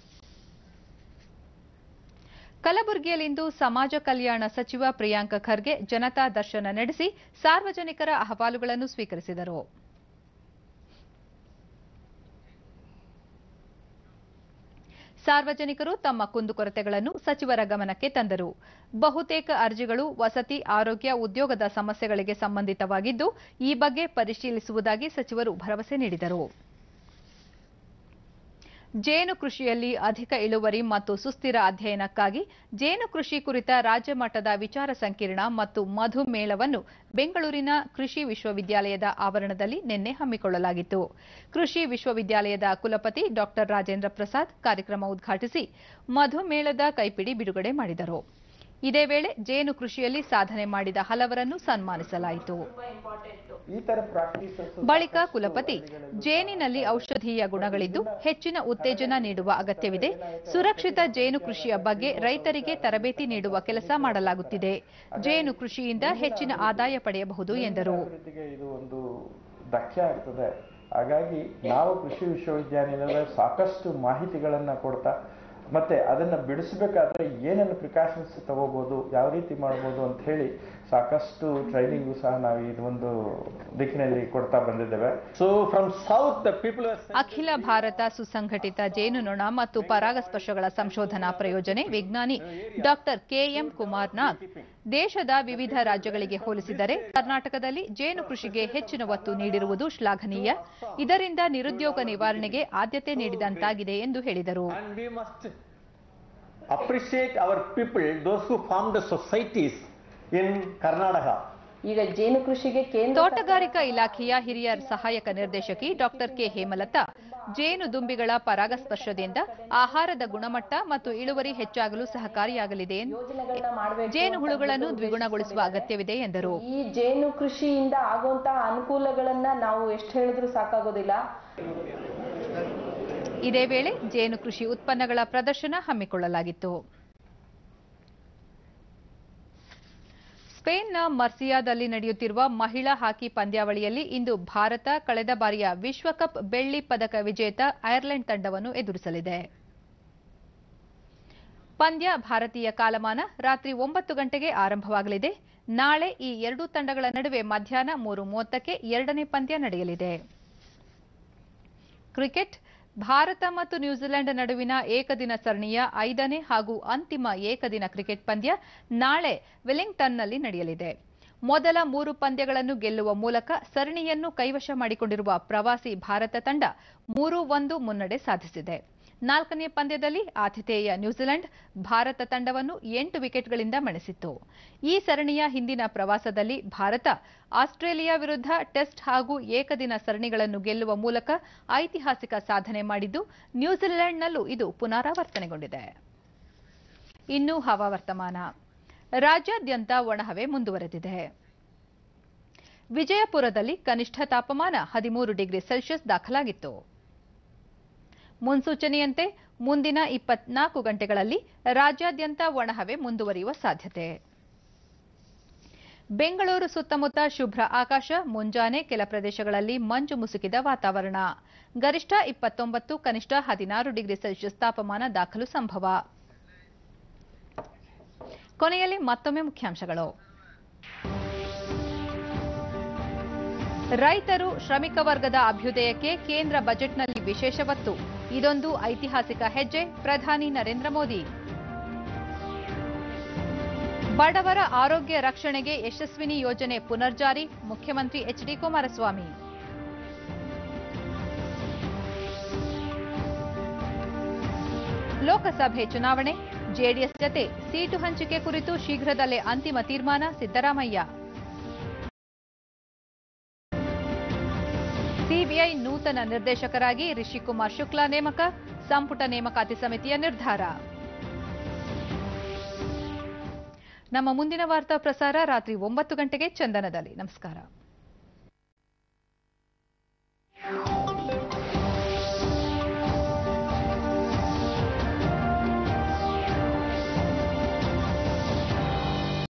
ಕಲಬುರಗಿಯಲ್ಲಿಂದು ಸಮಾಜ ಕಲ್ಯಾಣ ಸಚಿವ ಪ್ರಿಯಾಂಕ ಖರ್ಗೆ ಜನತಾ ದರ್ಶನ ನಡೆಸಿ ಸಾರ್ವಜನಿಕರ ಅಹವಾಲುಗಳನ್ನು ಸ್ವೀಕರಿಸಿದರು ಸಾರ್ವಜನಿಕರು ತಮ್ಮ ಕುಂದುಕೊರತೆಗಳನ್ನು ಸಚಿವರ ಗಮನಕ್ಕೆ ತಂದರು ಬಹುತೇಕ ಅರ್ಜಿಗಳು ವಸತಿ ಆರೋಗ್ಯ ಉದ್ಯೋಗದ ಸಮಸ್ಯೆಗಳಿಗೆ ಸಂಬಂಧಿತವಾಗಿದ್ದು ಈ ಬಗ್ಗೆ ಪರಿಶೀಲಿಸುವುದಾಗಿ ಸಚಿವರು ಭರವಸೆ ನೀಡಿದರು ಜೇನು ಕೃಷಿಯಲ್ಲಿ ಅಧಿಕ ಇಳುವರಿ ಮತ್ತು ಸುಸ್ಥಿರ ಅಧ್ಯಯನಕ್ಕಾಗಿ ಜೇನು ಕೃಷಿ ಕುರಿತ ರಾಜ್ಯ ಮಟ್ಟದ ವಿಚಾರ ಸಂಕಿರಣ ಮತ್ತು ಮಧು ಮೇಳವನ್ನು ಬೆಂಗಳೂರಿನ ಕೃಷಿ ವಿಶ್ವವಿದ್ಯಾಲಯದ ಆವರಣದಲ್ಲಿ ನಿನ್ನೆ ಹಮ್ಮಿಕೊಳ್ಳಲಾಗಿತ್ತು ಕೃಷಿ ವಿಶ್ವವಿದ್ಯಾಲಯದ ಕುಲಪತಿ ಡಾ ರಾಜೇಂದ್ರ ಪ್ರಸಾದ್ ಕಾರ್ಯಕ್ರಮ ಉದ್ಘಾಟಿಸಿ ಮಧು ಮೇಳದ ಕೈಪಿಡಿ ಬಿಡುಗಡೆ ಮಾಡಿದರು ಇದೇ ವೇಳೆ ಜೇನು ಕೃಷಿಯಲ್ಲಿ ಸಾಧನೆ ಮಾಡಿದ ಹಲವರನ್ನು ಸನ್ಮಾನಿಸಲಾಯಿತು ಈ ತರ ಪ್ರಾಕ್ಟೀಸಸ್ ಬಳಿಕ ಕುಲಪತಿ ಜೇನಿನಲ್ಲಿ ಔಷಧೀಯ ಗುಣಗಳಿದ್ದು ಹೆಚ್ಚಿನ ಉತ್ತೇಜನ ನೀಡುವ ಅಗತ್ಯವಿದೆ ಸುರಕ್ಷಿತ ಜೇನು ಕೃಷಿಯ ಬಗ್ಗೆ ರೈತರಿಗೆ ತರಬೇತಿ ನೀಡುವ ಕೆಲಸ ಮಾಡಲಾಗುತ್ತಿದೆ ಜೇನು ಕೃಷಿಯಿಂದ ಹೆಚ್ಚಿನ ಆದಾಯ ಪಡೆಯಬಹುದು ಎಂದರು ಅಭಿವೃದ್ಧಿಗೆ ಇದು ಒಂದು ಧಕ್ಕೆ ಆಗ್ತದೆ ಹಾಗಾಗಿ ನಾವು ಕೃಷಿ ವಿಶ್ವವಿದ್ಯಾನಿಲಯದ ಸಾಕಷ್ಟು ಮಾಹಿತಿಗಳನ್ನು ಕೊಡ್ತಾ ಮತ್ತೆ ಅದನ್ನ ಬಿಡಿಸಬೇಕಾದ್ರೆ ಏನೆಲ್ಲ ಪ್ರಿಕಾಷನ್ಸ್ ತಗೋಬಹುದು ಯಾವ ರೀತಿ ಮಾಡ್ಬೋದು ಅಂತ ಹೇಳಿ ಸಾಕಷ್ಟು ಟ್ರೈನಿಂಗು ಸಹ ನಾವು ಇದೊಂದು ದಿಕ್ಕಿನಲ್ಲಿ ಕೊಡ್ತಾ ಬಂದಿದ್ದೇವೆ ಸೊ ಫ್ರಮ್ ಸೌತ್ ಪೀಪಲ್ ಅಖಿಲ ಭಾರತ ಸುಸಂಘಟಿತ ಜೇನುನೊಣ ಮತ್ತು ಪರಾಗಸ್ಪರ್ಶಗಳ ಸಂಶೋಧನಾ ಪ್ರಯೋಜನೆ ವಿಜ್ಞಾನಿ ಡಾಕ್ಟರ್ ಕೆಎಂ ಕುಮಾರ್ ನಾಗ್ ದೇಶದ ವಿವಿಧ ರಾಜ್ಯಗಳಿಗೆ ಹೋಲಿಸಿದರೆ ಕರ್ನಾಟಕದಲ್ಲಿ ಜೇನು ಕೃಷಿಗೆ ಹೆಚ್ಚಿನ ಒತ್ತು ನೀಡಿರುವುದು ಶ್ಲಾಘನೀಯ ಇದರಿಂದ ನಿರುದ್ಯೋಗ ನಿವಾರಣೆಗೆ ಆದ್ಯತೆ ನೀಡಿದಂತಾಗಿದೆ ಎಂದು ಹೇಳಿದರು And we must appreciate our people, those who formed the societies in Karnataka. ಈಗ ಜೇನು ಕೃಷಿಗೆ ಕೇಂದ್ರ ತೋಟಗಾರಿಕಾ ಇಲಾಖೆಯ ಹಿರಿಯ ಸಹಾಯಕ ನಿರ್ದೇಶಕಿ ಡಾಕ್ಟರ್ ಕೆ ಹೇಮಲತಾ ಜೇನು ದುಂಬಿಗಳ ಪರಾಗಸ್ಪರ್ಶದಿಂದ ಆಹಾರದ ಗುಣಮಟ್ಟ ಮತ್ತು ಇಳುವರಿ ಹೆಚ್ಚಾಗಲು ಸಹಕಾರಿಯಾಗಲಿದೆ ಜೇನು ಹುಳುಗಳನ್ನು ದ್ವಿಗುಣಗೊಳಿಸುವ ಅಗತ್ಯವಿದೆ ಎಂದರು ಈ ಜೇನು ಕೃಷಿಯಿಂದ ಆಗುವಂತಹ ಅನುಕೂಲಗಳನ್ನ ನಾವು ಎಷ್ಟು ಹೇಳಿದ್ರು ಸಾಕಾಗೋದಿಲ್ಲ ಇದೇ ವೇಳೆ ಜೇನು ಕೃಷಿ ಉತ್ಪನ್ನಗಳ ಪ್ರದರ್ಶನ ಹಮ್ಮಿಕೊಳ್ಳಲಾಗಿತ್ತು ಸ್ಪೇನ್ನ ಮರ್ಸಿಯಾದಲ್ಲಿ ನಡೆಯುತ್ತಿರುವ ಮಹಿಳಾ ಹಾಕಿ ಪಂದ್ಯಾವಳಿಯಲ್ಲಿ ಇಂದು ಭಾರತ ಕಳೆದ ಬಾರಿಯ ವಿಶ್ವಕಪ್ ಬೆಳ್ಳಿ ಪದಕ ವಿಜೇತ ಐರ್ಲೆಂಡ್ ತಂಡವನ್ನು ಎದುರಿಸಲಿದೆ ಪಂದ್ಯ ಭಾರತೀಯ ಕಾಲಮಾನ ರಾತ್ರಿ ಒಂಬತ್ತು ಗಂಟೆಗೆ ಆರಂಭವಾಗಲಿದೆ ನಾಳೆ ಈ ಎರಡೂ ತಂಡಗಳ ನಡುವೆ ಮಧ್ಯಾಹ್ನ ಮೂರು ಮೂವತ್ತಕ್ಕೆ ಎರಡನೇ ಪಂದ್ಯ ನಡೆಯಲಿದೆ ಕ್ರಿಕೆಟ್ ಭಾರತ ಮತ್ತು ನ್ಯೂಜಿಲೆಂಡ್ ನಡುವಿನ ಏಕದಿನ ಸರಣಿಯ ಐದನೇ ಹಾಗೂ ಅಂತಿಮ ಏಕದಿನ ಕ್ರಿಕೆಟ್ ಪಂದ್ಯ ನಾಳೆ ವೆಲಿಂಗ್ಟನ್ನಲ್ಲಿ ನಡೆಯಲಿದೆ ಮೊದಲ ಮೂರು ಪಂದ್ಯಗಳನ್ನು ಗೆಲ್ಲುವ ಮೂಲಕ ಸರಣಿಯನ್ನು ಕೈವಶ ಮಾಡಿಕೊಂಡಿರುವ ಪ್ರವಾಸಿ ಭಾರತ ತಂಡ ಮೂರು ಒಂದು ಮುನ್ನಡೆ ಸಾಧಿಸಿದೆ ನಾಲ್ಕನೇ ಪಂದ್ಯದಲ್ಲಿ ಆತಿಥೇಯ ನ್ಯೂಜಿಲೆಂಡ್ ಭಾರತ ತಂಡವನ್ನು ಎಂಟು ವಿಕೆಟ್ಗಳಿಂದ ಮಣಿಸಿತ್ತು ಈ ಸರಣಿಯ ಹಿಂದಿನ ಪ್ರವಾಸದಲ್ಲಿ ಭಾರತ ಆಸ್ಟ್ರೇಲಿಯಾ ವಿರುದ್ಧ ಟೆಸ್ಟ್ ಹಾಗೂ ಏಕದಿನ ಸರಣಿಗಳನ್ನು ಗೆಲ್ಲುವ ಮೂಲಕ ಐತಿಹಾಸಿಕ ಸಾಧನೆ ಮಾಡಿದ್ದು ನ್ಯೂಜಿಲೆಂಡ್ನಲ್ಲೂ ಇದು ಪುನರಾವರ್ತನೆಗೊಂಡಿದೆ ಇನ್ನು ಹವಾವರ್ತಮಾನ ರಾಜ್ಯಾದ್ಯಂತ ಒಣಹವೆ ಮುಂದುವರೆದಿದೆ ವಿಜಯಪುರದಲ್ಲಿ ಕನಿಷ್ಠ ತಾಪಮಾನ ಹದಿಮೂರು ಡಿಗ್ರಿ ಸೆಲ್ಸಿಯಸ್ ದಾಖಲಾಗಿತ್ತು ಮುನ್ಸೂಚನೆಯಂತೆ ಮುಂದಿನ ಇಪ್ಪತ್ನಾಲ್ಕು ಗಂಟೆಗಳಲ್ಲಿ ರಾಜ್ಯಾದ್ಯಂತ ಒಣಹವೆ ಮುಂದುವರಿಯುವ ಸಾಧ್ಯತೆ ಬೆಂಗಳೂರು ಸುತ್ತಮುತ್ತ ಶುಭ್ರ ಆಕಾಶ ಮುಂಜಾನೆ ಕೆಲ ಪ್ರದೇಶಗಳಲ್ಲಿ ಮಂಜು ಮುಸುಕಿದ ವಾತಾವರಣ ಗರಿಷ್ಠ ಇಪ್ಪತ್ತೊಂಬತ್ತು ಕನಿಷ್ಠ ಹದಿನಾರು ಡಿಗ್ರಿ ಸೆಲ್ಸಿಯಸ್ ತಾಪಮಾನ ದಾಖಲು ಸಂಭವ ಕೊನೆಯಲ್ಲಿ ಮತ್ತೊಮ್ಮೆ ಮುಖ್ಯಾಂಶಗಳು ರೈತರು ಶ್ರಮಿಕ ವರ್ಗದ ಅಭ್ಯುದಯಕ್ಕೆ ಕೇಂದ್ರ ಬಜೆಟ್ನಲ್ಲಿ ವಿಶೇಷ ಒತ್ತು ಇದೊಂದು ಐತಿಹಾಸಿಕ ಹೆಜ್ಜೆ ಪ್ರಧಾನಿ ನರೇಂದ್ರ ಮೋದಿ ಬಡವರ ಆರೋಗ್ಯ ರಕ್ಷಣೆಗೆ ಯಶಸ್ವಿನಿ ಯೋಜನೆ ಪುನರ್ಜಾರಿ ಮುಖ್ಯಮಂತ್ರಿ ಎಚ್ಡಿ ಕುಮಾರಸ್ವಾಮಿ ಲೋಕಸಭೆ ಚುನಾವಣೆ ಜೆಡಿಎಸ್ ಜತೆ ಸೀಟು ಹಂಚಿಕೆ ಕುರಿತು ಶೀಘ್ರದಲ್ಲೇ ಅಂತಿಮ ತೀರ್ಮಾನ ಸಿದ್ದರಾಮಯ್ಯ ಸಿಬಿಐ ನೂತನ ನಿರ್ದೇಶಕರಾಗಿ ರಿಷಿಕುಮಾರ್ ಶುಕ್ಲಾ ನೇಮಕ ಸಂಪುಟ ನೇಮಕಾತಿ ಸಮಿತಿಯ ನಿರ್ಧಾರ ನಮ್ಮ ಮುಂದಿನ ವಾರ್ತಾ ಪ್ರಸಾರ ರಾತ್ರಿ ಒಂಬತ್ತು ಗಂಟೆಗೆ ಚಂದನದಲ್ಲಿ ನಮಸ್ಕಾರ